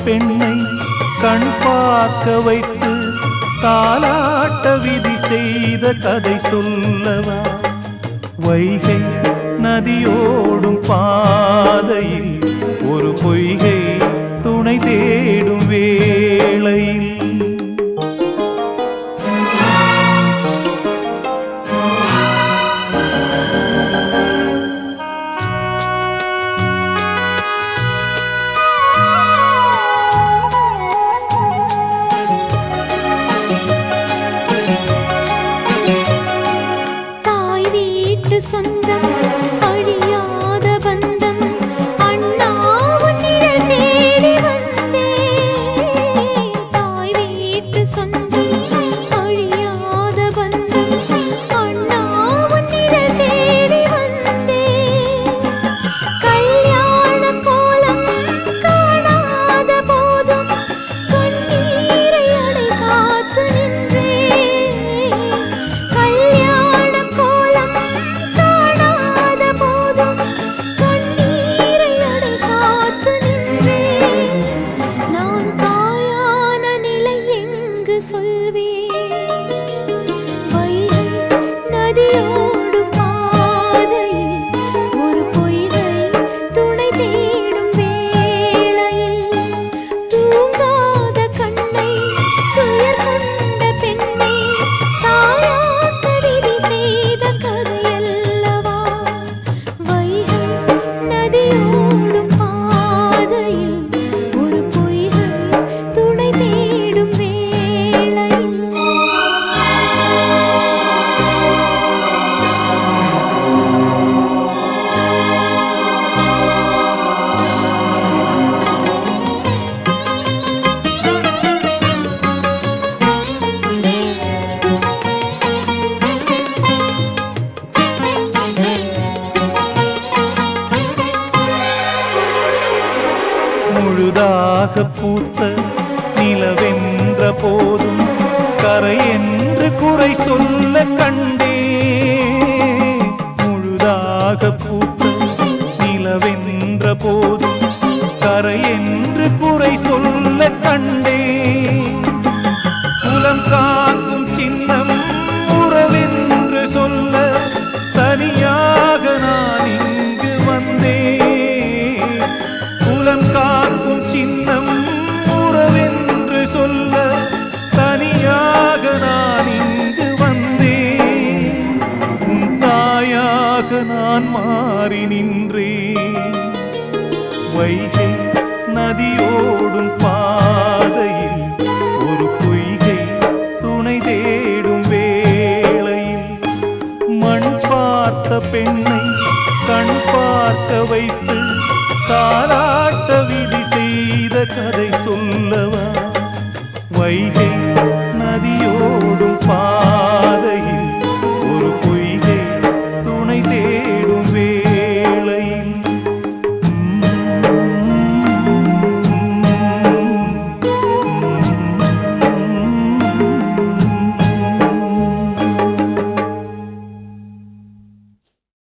பெண்ணை கண் பார்க்க வைத்து தாலாட்ட விதி செய்த கதை சொல்லவா வைகை நதியோடும் பாதையில் ஒரு பொய்கை துணை தேடும் வேளையில் தாய் வீட்டு சொந்தம் அழியாத பந்தம் அண்ணாவும் நிழல் தேடி வந்தேன் தாய் வீட்டு சொந்தம் அழியாத பந்தம் அண்ணாவும் நிழல் தேடி வந்தேன் கல்யாண கோலம் காணாத போதும் கண்ணீரை அடை காத்து நின்றேன் கல்யாண கோலம் காணாத போதும் கண்ணீரை அடை காத்து நின்றேன் நான் தாயான நிலை எங்கு சொல்வேன் வைகை நதியோடும் பாதையில் ஒரு பொய்கை துணை தேடும் வேளையில் தூங்காத கண்ணை துயர் கொண்ட பெண்ணை தாயாட்ட விதி செய்த கதையல்லவா வைகை நதியோடும் பாதையில் ஒரு பொய்கை துணை தேடும் வேளையில் முழுதாக பூத்த நிலவென்ற போதும் கரை என்று குறை சொல்ல கண்டே முழுதாக பூத்த நிலவென்ற போதும் கரை என்று குறை சொல்ல கண்டே குலம் காக்கும் சின்னம் உறவென்று சொல்ல தனியாக நான் இங்கு வந்தேன் குலம் காக்கும் சின்னம் உறவென்று சொல்ல தனியாக நான் இங்கு வந்தேன் உன் தாயாக நான் மாறி நின்றேன் வைகை நதியோடும் பாதையில் ஒரு பொய்கை துணை தேடும் வேளையில் மண் பார்த்த பெண்ணை கண் பார்க்க வைத்து தாலாட்ட விதி செய்த கதை சொல்லவா வைகை